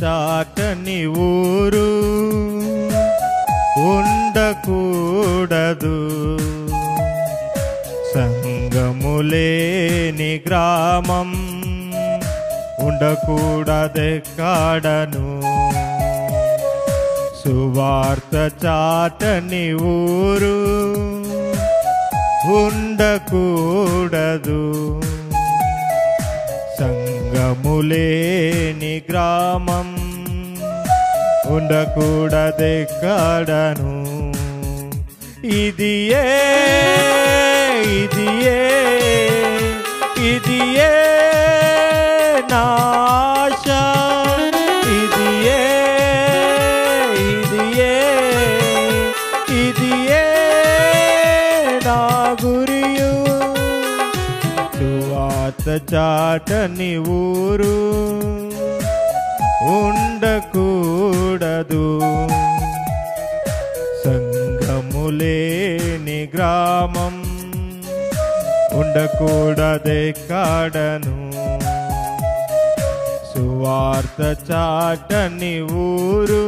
చాటని ఊరు ఉండకూడదు సంగములేని గ్రామం ఉండకూడదెక్కడను సువార్త చాటని ఊరు ఉండకూడదు సంగములేని గ్రామం ఉండకూడదెక్కడను ఇది ఏ ఇది ఏ ఇది ఏ నాశ ఇది ఏ ఇది ఏ ఇది ఏ నా గురియు సువాత చాటని ఊరు ఉండకూడదు సంఘములేని గ్రామం ఉండకూడదెక్కడను సువార్త చాటని ఊరు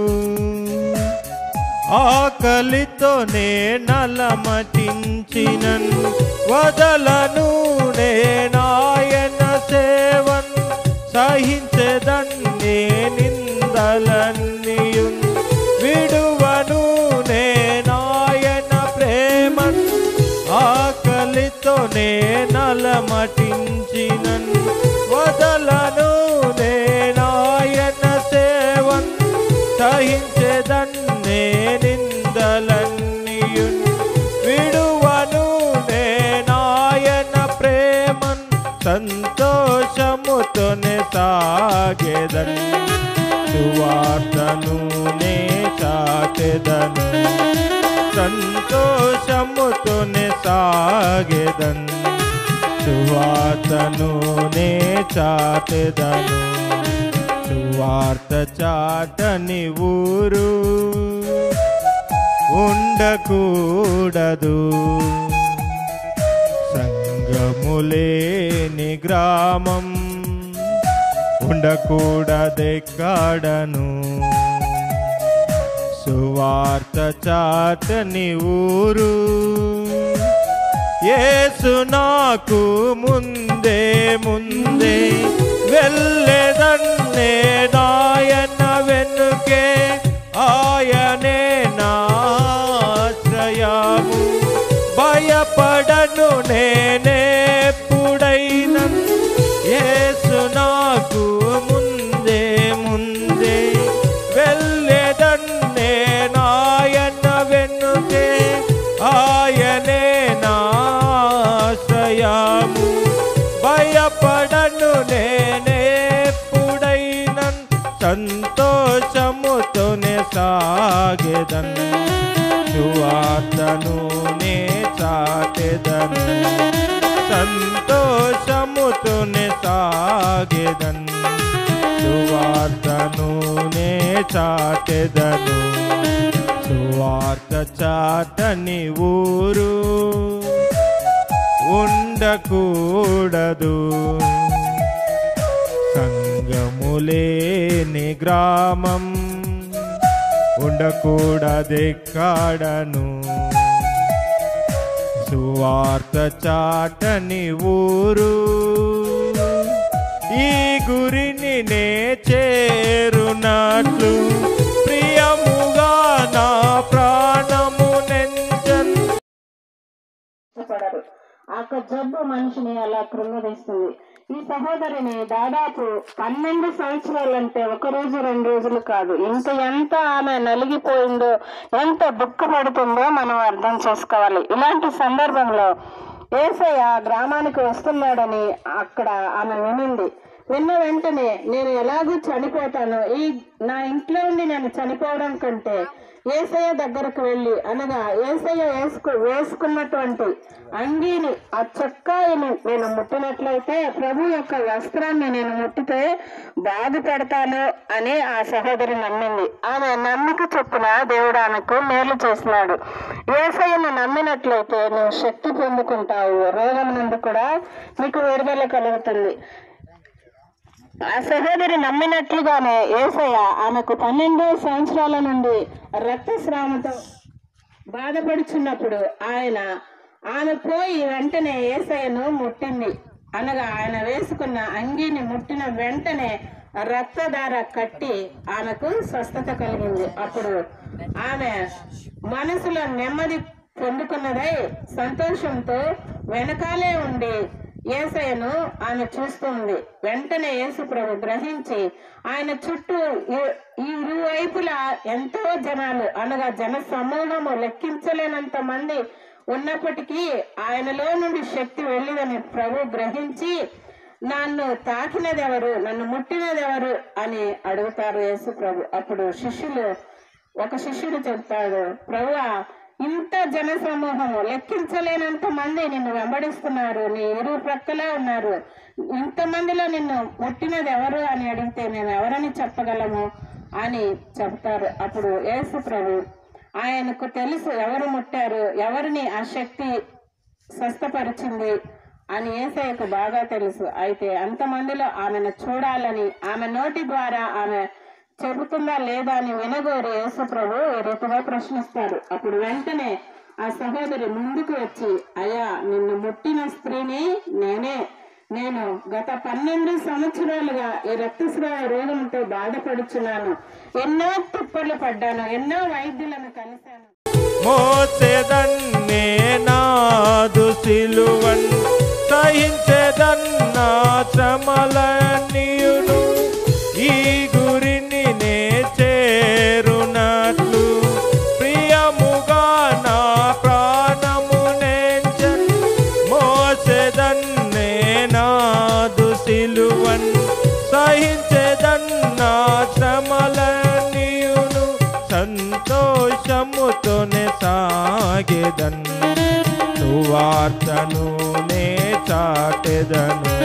ఆకలితోనే నలమటించినన్ వదలను నేనాయన సేవన్ సహించదన్నే నిందలన్నీయున్ విడువను నేనాయన ప్రేమన్ ఆకలితోనే నలమటించినన్ వదలను నేనాయన సేవన్ సహించదన్నే నిందలన్నీయున్ విడువను నేనాయన ప్రేమన్ సంతోషముతోనే సాగేదన్ సువార్తను నే చాటెదను సంతోషముతోనే సాగేదన్ సువార్తను నే చాటెదను సువార్త చాటని ఊరు ఉండకూడదు సంగములేని గ్రామం ఉండకూడదెక్కడను సువార్త చాటని ఊరు యేసు నాకు ముందే ముందే వెళ్ళేదన్నే నాయన వెనుకే ఆయనే నాశ్రయము భయపడను నేనెప్పుడైన యేసు నాకు ముందే ముందే వెళ్ళేదన్నే నాయన వెనుకే ఆయనే నాశ్రయము భయపడను నేనెప్పుడైన సంతోషముతోనే సాగెదన్ సువార్తను నే చాటెదను సంతోషముతోనే సాగెదన్ సువార్తను నే చాటెదను సువార్త చాటని ఊరు ఉండకూడదు సంగములేని గ్రామం ఉండకూడదెక్కడను సువార్త చాటని ఊరు ఈ గురిని నే చేరునట్లు ప్రియముగా నా ప్రాణము నెంచన్ పడరు ఆ యొక్క జబ్బు మనిషిని అలా కృంగదీస్తుంది ఈ సహోదరిని దాదాపు పన్నెండు సంవత్సరాలంటే ఒక రోజు రెండు రోజులు కాదు ఇంత ఎంత ఆమె నలిగిపోయిందో ఎంత దుఃఖపడుతుందో మనం అర్థం చేసుకోవాలి ఇలాంటి సందర్భంలో ఏసయ్య గ్రామానికి వస్తున్నాడని అక్కడ ఆమె వినింది విన్న వెంటనే నేను ఎలాగూ చనిపోతాను ఈ నా ఇంట్లో ఉండి నేను చనిపోవడం కంటే ఏసయ్య దగ్గరకు వెళ్ళి అనగా ఏసయ్య వేసుకు వేసుకున్నటువంటి అంగీని ఆ చొక్కాయిని నేను ముట్టినట్లయితే ప్రభు యొక్క వస్త్రాన్ని నేను ముట్టితే బాధపడతాను అని ఆ సహోదరి నమ్మింది ఆమె నమ్మిక చొప్పున దేవుడు ఆమెకు మేలు చేసినాడు ఏసయ్యను నమ్మినట్లయితే నువ్వు శక్తి పొందుకుంటావు రోగం నుండి కూడా నీకు విడుదల కలుగుతుంది ఆ సహోదరి నమ్మినట్లుగానే ఏసయ్య ఆమెకు పన్నెండు సంవత్సరాల నుండి రక్తస్రావంతో బాధపడుచున్నప్పుడు ఆయన ఆమె పోయి వెంటనే ఏసయ్యను ముట్టింది అనగా ఆయన వేసుకున్న అంగీని ముట్టిన వెంటనే రక్తధార కట్టి ఆమెకు స్వస్థత కలిగింది అప్పుడు ఆమె మనసులో నెమ్మది పొందుకున్నదై సంతోషంతో వెనకాలే ఉండి ఏసయ్యను ఆమె చూస్తుంది వెంటనే యేసు ప్రభు గ్రహించి ఆయన చుట్టూ ఇ- ఈ ఇరువైపులా ఎంతో జనాలు అనగా జన సమూహము లెక్కించలేనంత మంది ఉన్నప్పటికీ ఆయనలో నుండి శక్తి వెళ్ళిదని ప్రభు గ్రహించి నన్ను తాకినదెవరు నన్ను ముట్టినదెవరు అని అడుగుతారు యేసు ప్రభు అప్పుడు శిష్యులు ఒక శిష్యుడు చెప్తాడు ప్రభువా ఇంత జన సమూహము లెక్కించలేనంత మంది నిన్ను వెంబడిస్తున్నారు నీ ఇరు ప్రక్కలే ఉన్నారు ఇంతమందిలో నిన్ను ముట్టినది ఎవరు అని అడిగితే మేము ఎవరని చెప్పగలము అని చెప్తారు అప్పుడు యేసు ప్రభు ఆయనకు తెలుసు ఎవరు ముట్టారు ఎవరిని ఆ శక్తి స్వస్థపరిచింది అని ఏసయ్యకు బాగా తెలుసు అయితే అంతమందిలో ఆమెను చూడాలని ఆమె నోటి ద్వారా ఆమె చెబుతుందా లేదా అని వినగోరు యేసు ప్రభు ఈ రీతిగా ప్రశ్నిస్తాడు అప్పుడు వెంటనే ఆ సహోదరి ముందుకు వచ్చి అయ్యా నిన్ను ముట్టిన స్త్రీని నేనే నేను గత పన్నెండు సంవత్సరాలుగా ఈ రక్తస్రావ రోగంతో బాధపడుచున్నాను ఎన్నో తిప్పలు పడ్డాను ఎన్నో వైద్యులను కలిశాను మోసేదన్నే నాదు సిలువన్ సహించేదన్నా శ్రమలన్నీయును ఈ గురిని నే చేరునట్లు ప్రియముగా నా ప్రాణము నేంచన్ మోసేదన్నే నాదు సిలువన్ సహించేదన్నా శ్రమలన్నీయును సంతోషముతోనే సాగేదన్ సువార్తను నే చాటెదను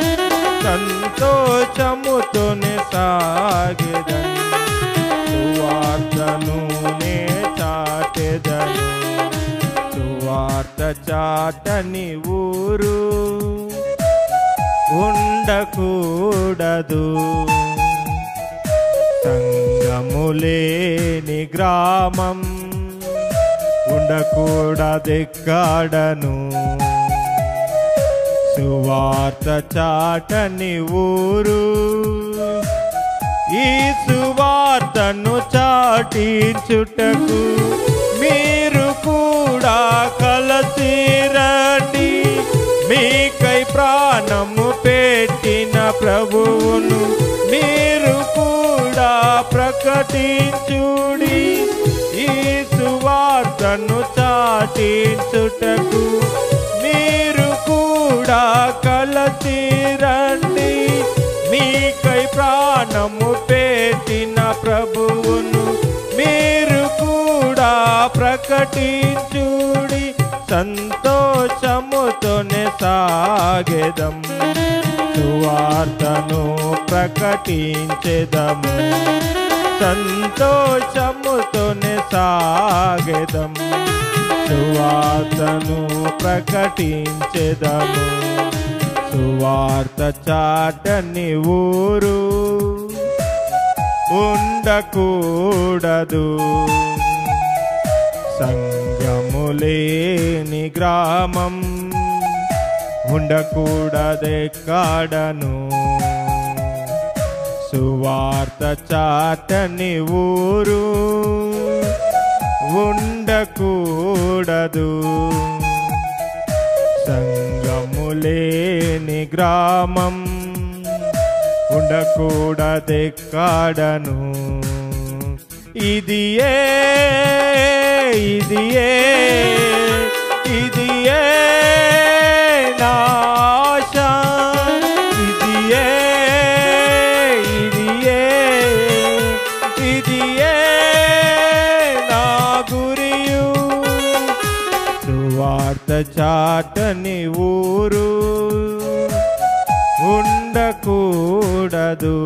సంతోషముతోనే సాగేదన్ సువార్తను నే చాటెదను సువార్త చాటని ఊరు ఉండకూడదు సంగములేని గ్రామం ఉండకూడదెక్కడను సువార్త చాటని ఊరు ఈ సువార్తను చాటించుటకు మీరు కూడా కలసి రండి మీకై ప్రాణము పెట్టిన ప్రభువును మీరు కూడా ప్రకటించుడి ఈ సువార్తను చాటించుటకు మీరు కూడా కలసి రండి మీకై ప్రాణము పెట్టిన ప్రభువును మీరు కూడా ప్రకటించుడి సంతోషముతోనే సాగెదం సువార్తను ప్రకటించెదము సంతోషముతోనే సాగెదం సువార్తను ప్రకటించెదము సువార్త చాటని ఊరు ఉండకూడదు సంగములేని గ్రామం ఉండకూడదెక్కడను సువార్త చాటని ఊరు ఉండకూడదు సంగములేని గ్రామం ఉండకూడదెక్కడను ఇది ఏ ఇది ఏ ఇది ఏ నా ఆశ ఇది ఏ ఇది ఏ ఇది ఏ నా గురియు సువార్త చాటని ఊరు ఉండకూడదు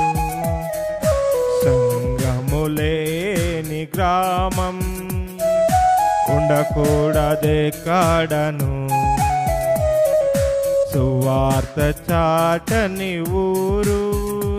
సంగములేని గ్రామం ఉండకూడదే కాడను సువార్త చాటని ఊరు